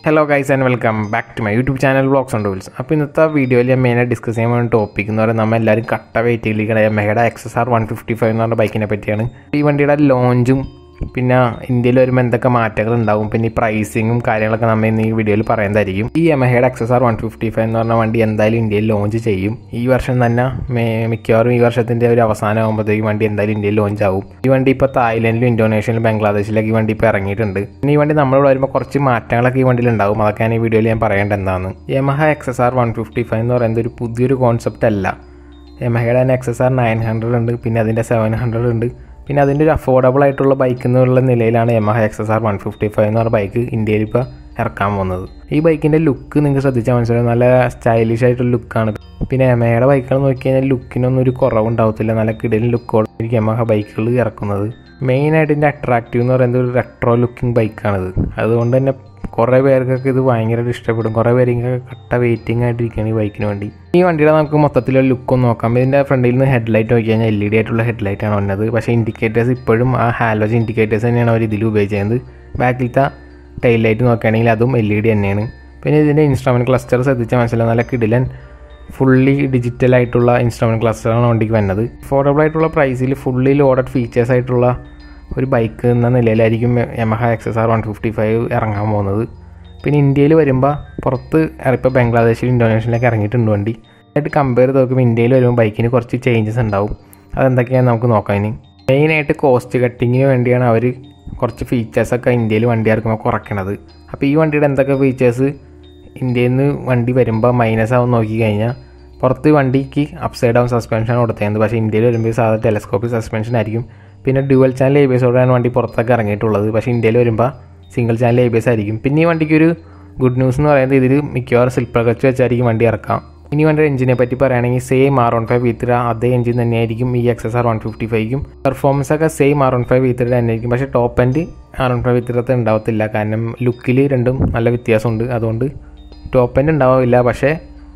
hello guys and welcome back to my YouTube channel vlogs and tools അപ്പോൾ ഇന്നത്തെ വീഡിയോയിൽ ഞാൻ മെയിനായിട്ട് ഡിസ്കസ് ചെയ്യാൻ വേണ്ടി ടോപ്പിക് എന്ന് പറയുന്നത് നമ്മൾ എല്ലാവരും കട്ട വെയിറ്റിലിരിക്കുന്ന മെഹയുടെ X S R one fifty five എന്ന് പറഞ്ഞ ബൈക്കിനെ പറ്റിയാണ് ഈ വണ്ടിയുടെ ലോഞ്ചും പിന്നെ ഇന്ത്യയിൽ വരുമ്പോൾ എന്തൊക്കെ മാറ്റങ്ങൾ ഉണ്ടാവും പിന്നെ ഈ പ്രൈസിങ്ങും കാര്യങ്ങളൊക്കെ നമ്മൾ ഇന്ന് ഈ വീഡിയോയിൽ പറയുന്നതായിരിക്കും ഈ യമഹയുടെ X S R one fifty five എന്ന് പറഞ്ഞ വണ്ടി എന്തായാലും ഇന്ത്യയിൽ ലോഞ്ച് ചെയ്യും ഈ വർഷം തന്നെ മേ- മിക്കവാറും ഈ വർഷത്തിൻ്റെ ഒരു അവസാനം ആകുമ്പോഴത്തേക്കും വണ്ടി എന്തായാലും ഇന്ത്യയിൽ ലോഞ്ച് ആവും ഈ വണ്ടി ഇപ്പോൾ തായ്ലൻഡിലും ഇന്തോനേഷ്യയിലും ബംഗ്ലാദേശിലൊക്കെ ഈ വണ്ടി ഇപ്പോൾ ഇറങ്ങിയിട്ടുണ്ട് പിന്നെ ഈ വണ്ടി നമ്മളോട് വരുമ്പോൾ കുറച്ച് മാറ്റങ്ങളൊക്കെ ഈ വണ്ടിയിൽ ഉണ്ടാവും അതൊക്കെയാണ് ഈ വീഡിയോയിൽ ഞാൻ പറയേണ്ടത് എന്താണ് Yamaha X S R one fifty five എന്ന് പറയുന്നത് ഒരു പുതിയൊരു കോൺസെപ്റ്റ് അല്ല യമഹയുടെ തന്നെ X S R nine hundred ഉണ്ട് പിന്നെ അതിൻ്റെ സെവൻ ഹൺഡ്രഡ് ഉണ്ട് പിന്നെ അതിൻ്റെ ഒരു അഫോർഡബിൾ ആയിട്ടുള്ള ബൈക്ക് എന്നുള്ള നിലയിലാണ് Yamaha X S R one fifty five എന്ന് പറഞ്ഞ ബൈക്ക് ഇന്ത്യയിൽ ഇപ്പോൾ ഇറക്കാൻ പോകുന്നത് ഈ ബൈക്കിൻ്റെ ലുക്ക് നിങ്ങൾക്ക് ശ്രദ്ധിച്ചാൽ മനസ്സിലാവും നല്ല സ്റ്റൈലിഷ് ആയിട്ടുള്ള ലുക്കാണ് പിന്നെ യമഹയുടെ ബൈക്കുകൾ നോക്കി കഴിഞ്ഞാൽ ലുക്കിനൊന്നും ഒരു കുറവുണ്ടാവത്തില്ല നല്ല കിടലും ലുക്കോടെ യമഹ ബൈക്കുകൾ ഇറക്കുന്നത് മെയിനായിട്ട് ഇതിൻ്റെ അട്രാക്റ്റീവ് എന്ന് പറയുന്നത് ഒരു റെട്രോ ലുക്കിംഗ് ബൈക്കാണിത് അതുകൊണ്ട് തന്നെ കുറേ പേർക്കൊക്കെ ഇത് ഭയങ്കരമായിട്ട് ഇഷ്ടപ്പെടും കുറേ പേര് ഇങ്ങനെ കട്ട വെയിറ്റിംഗ് ആയിട്ടിരിക്കുകയാണ് ഈ ബൈക്കിന് വേണ്ടി ഈ വണ്ടിയുടെ നമുക്ക് മൊത്തത്തിലുള്ള ലുക്ക് ഒന്ന് നോക്കാം ഇതിൻ്റെ ഫ്രണ്ടിൽ നിന്ന് ഹെഡ്ലൈറ്റ് നോക്കി കഴിഞ്ഞാൽ എൽ ഇ ഡി ആയിട്ടുള്ള ഹെഡ്ലൈറ്റ് ആണ് വന്നത് പക്ഷേ ഇൻഡിക്കേറ്റേഴ്സ് ഇപ്പോഴും ആ ഹാലോജ് ഇൻഡിക്കേറ്റേഴ്സ് തന്നെയാണ് അവർ ഇതിൽ ഉപയോഗിച്ചത് ബാക്കിലത്തെ ടൈൽ ലൈറ്റ് നോക്കുകയാണെങ്കിൽ അതും എൽ ഇ ഡി തന്നെയാണ് പിന്നെ ഇതിൻ്റെ ഇൻസ്ട്രുമെൻറ്റ് ക്ലസ്റ്റർ ശ്രദ്ധിച്ചാൽ മനസ്സിലാവും നല്ല കിടിലൻ ഫുള്ളി ഡിജിറ്റൽ ആയിട്ടുള്ള ഇൻസ്ട്രുമെൻറ്റ് ക്ലസ്റ്ററാണ് വണ്ടിക്ക് വരുന്നത് അഫോർഡബിൾ ആയിട്ടുള്ള പ്രൈസിൽ ഫുള്ളി ലോഡഡ് ഫീച്ചേഴ്സ് ആയിട്ടുള്ള ഒരു ബൈക്ക് എന്ന നിലയിലായിരിക്കും Yamaha X S R one fifty five ഇറങ്ങാൻ പോകുന്നത് പിന്നെ ഇന്ത്യയിൽ വരുമ്പോൾ പുറത്ത് ഇപ്പോൾ ബംഗ്ലാദേശിൽ ഇന്തോനേഷ്യയിലൊക്കെ ഇറങ്ങിയിട്ടുണ്ട് വണ്ടി ആയിട്ട് കമ്പയർ ചെയ്ത് നോക്കുമ്പോൾ ഇന്ത്യയിൽ വരുമ്പോൾ ബൈക്കിന് കുറച്ച് ചേഞ്ചസ് ഉണ്ടാവും അതെന്തൊക്കെയാണെന്ന് നമുക്ക് നോക്കാം ഇനി മെയിനായിട്ട് കോസ്റ്റ് കട്ടിങ്ങിന് വേണ്ടിയാണ് അവർ കുറച്ച് ഫീച്ചേഴ്സൊക്കെ ഇന്ത്യയിൽ വണ്ടി ഇറക്കുമ്പോൾ കുറയ്ക്കണത് അപ്പോൾ ഈ വണ്ടിയുടെ എന്തൊക്കെ ഫീച്ചേഴ്സ് ഇന്ത്യയിൽ നിന്ന് വണ്ടി വരുമ്പോൾ മൈനസ് ആവും നോക്കി കഴിഞ്ഞാൽ പുറത്ത് വണ്ടിക്ക് അപ്സൈഡ് ഡൗൺ സസ്പെൻഷൻ കൊടുത്തേക്കുന്നത് പക്ഷേ ഇന്ത്യയിൽ വരുമ്പോൾ സാധാരണ ടെലസ്കോപ്പിക് സസ്പെൻഷൻ ആയിരിക്കും പിന്നെ ഡ്യുവൽ ചാനൽ എ ബി എസോടെയാണ് വണ്ടി പുറത്തൊക്കെ ഇറങ്ങിയിട്ടുള്ളത് പക്ഷേ ഇന്ത്യയിൽ വരുമ്പോൾ single channel A B S ആയിരിക്കും പിന്നെ ഈ വണ്ടിക്ക് ഒരു ഗുഡ് ന്യൂസ് എന്ന് പറയുന്നത് ഇതിൽ മിക്കവാറും സിൽപ്പർ ക്ലച്ച് വെച്ചായിരിക്കും വണ്ടി ഇറക്കാം ഇനി വണ്ടിയുടെ എഞ്ചിനെ പറ്റി പറയുകയാണെങ്കിൽ same R one five V three അതേ എഞ്ചിൻ തന്നെയായിരിക്കും ഈ X S R one fifty ഫൈവും പെർഫോമൻസ് ഒക്കെ same R one five V three തന്നെയായിരിക്കും പക്ഷേ top end R one five V three ഉണ്ടാവത്തില്ല കാരണം ലുക്കിൽ രണ്ടും നല്ല വ്യത്യാസമുണ്ട് അതുകൊണ്ട് ടോപ്പ് എൻഡ് ഉണ്ടാവില്ല പക്ഷേ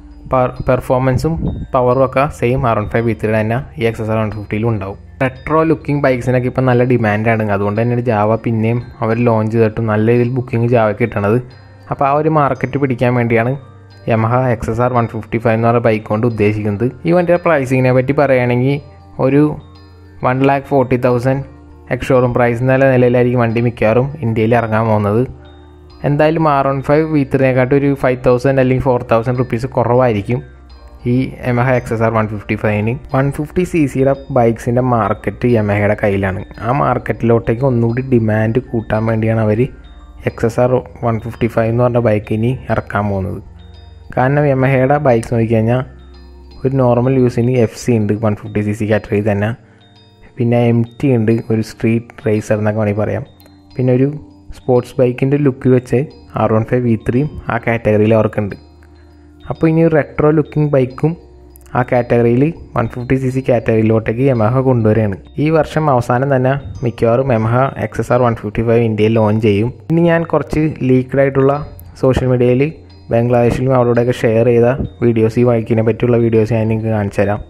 പെർഫോമൻസും പവറും ഒക്കെ same R one five V three തന്നെ ഈ എക്സ് എസ് ആർ വൺ ഫിഫ്റ്റിയിലും ഉണ്ടാവും റെട്രോ ലുക്കിംഗ് ബൈക്സിനൊക്കെ ഇപ്പം നല്ല ഡിമാൻഡാണ് അതുകൊണ്ട് തന്നെയാണ് ജാവ പിന്നെയും അവർ ലോഞ്ച് ചെയ്തിട്ട് നല്ല രീതിയിൽ ബുക്കിംഗ് ജാവയ്ക്ക് കിട്ടണത് അപ്പോൾ ആ ഒരു മാർക്കറ്റ് പിടിക്കാൻ വേണ്ടിയാണ് Yamaha X S R one fifty five എന്ന് പറയുന്ന ബൈക്ക് കൊണ്ട് ഉദ്ദേശിക്കുന്നത് ഈ വണ്ടിയുടെ പ്രൈസിങ്ങിനെ പറ്റി പറയുകയാണെങ്കിൽ ഒരു one lakh forty thousand ex showroom price എന്നുള്ള നിലയിലായിരിക്കും വണ്ടി മിക്കവാറും ഇന്ത്യയിൽ ഇറങ്ങാൻ പോകുന്നത് എന്തായാലും ആർ വൺ ഫൈവ് വി ത്രീനെക്കാട്ടും ഒരു ഫൈവ് തൗസൻഡ് അല്ലെങ്കിൽ ഫോർ തൗസൻഡ് റുപ്പീസ് കുറവായിരിക്കും ഈ Yamaha X S R one fifty ഫൈവിന് വൺ ഫിഫ്റ്റി സി സിയുടെ ബൈക്സിൻ്റെ മാർക്കറ്റ് യമഹയുടെ കയ്യിലാണ് ആ മാർക്കറ്റിലോട്ടേക്ക് ഒന്നുകൂടി ഡിമാൻഡ് കൂട്ടാൻ വേണ്ടിയാണ് അവർ X S R one fifty five എന്ന് പറഞ്ഞ ബൈക്ക് ഇനി ഇറക്കാൻ പോകുന്നത് കാരണം യമഹയുടെ ബൈക്സ് നോക്കിക്കഴിഞ്ഞാൽ ഒരു നോർമൽ യൂസിന് എഫ് സി ഉണ്ട് one fifty C C category തന്നെ പിന്നെ എം ടി ഉണ്ട് ഒരു സ്ട്രീറ്റ് റേസർ എന്നൊക്കെ വേണമെങ്കിൽ പറയാം പിന്നെ ഒരു സ്പോർട്സ് ബൈക്കിൻ്റെ ലുക്ക് വെച്ച് ആർ വൺ ഫൈവ് വി ത്രീയും ആ കാറ്റഗറിയിൽ അവർക്കുണ്ട് അപ്പോൾ ഇനി റെട്രോ ലുക്കിംഗ് ബൈക്കും ആ കാറ്റഗറിയിൽ വൺ ഫിഫ്റ്റി സി സി കാറ്റഗറിയിലോട്ടേക്ക് യമഹ കൊണ്ടുവരികയാണ് ഈ വർഷം അവസാനം തന്നെ മിക്കവാറും Yamaha X S R one fifty five ഇന്ത്യയിൽ ലോഞ്ച് ചെയ്യും ഇനി ഞാൻ കുറച്ച് ലീക്ക്ഡ് ആയിട്ടുള്ള സോഷ്യൽ മീഡിയയിൽ ബംഗ്ലാദേശിലും അവരോടൊക്കെ ഷെയർ ചെയ്ത വീഡിയോസ് ഈ ബൈക്കിനെ പറ്റിയുള്ള വീഡിയോസ് ഞാൻ നിങ്ങൾക്ക് കാണിച്ചു തരാം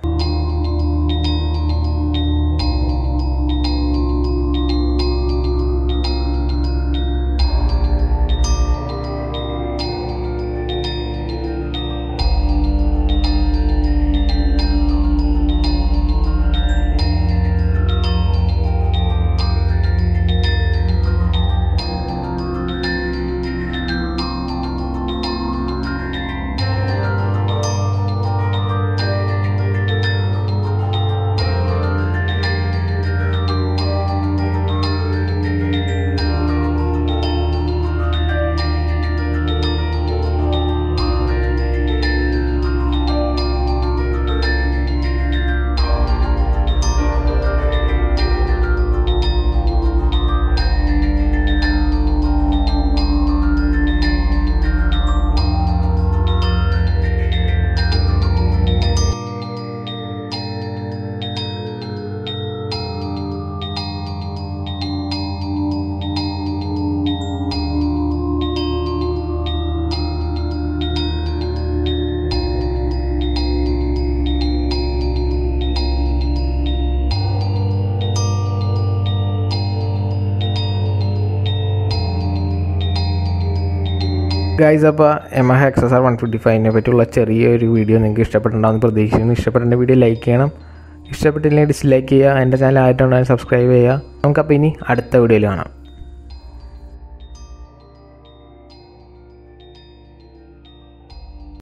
ഗൈസ് അപ്പോൾ M I X S R one fifty ഫൈവിനെ പറ്റിയുള്ള ചെറിയൊരു വീഡിയോ നിങ്ങൾക്ക് ഇഷ്ടപ്പെട്ടിട്ടുണ്ടാകുമെന്ന് പ്രതീക്ഷിക്കുന്നു ഇഷ്ടപ്പെട്ട വീഡിയോ ലൈക്ക് ചെയ്യണം ഇഷ്ടപ്പെട്ടില്ലെങ്കിൽ ഡിസ്ലൈക്ക് ചെയ്യുക എൻ്റെ ചാനൽ ആയിട്ടുണ്ടെങ്കിൽ സബ്സ്ക്രൈബ് ചെയ്യുക നമുക്കപ്പോൾ ഇനി അടുത്ത വീഡിയോയിൽ കാണാം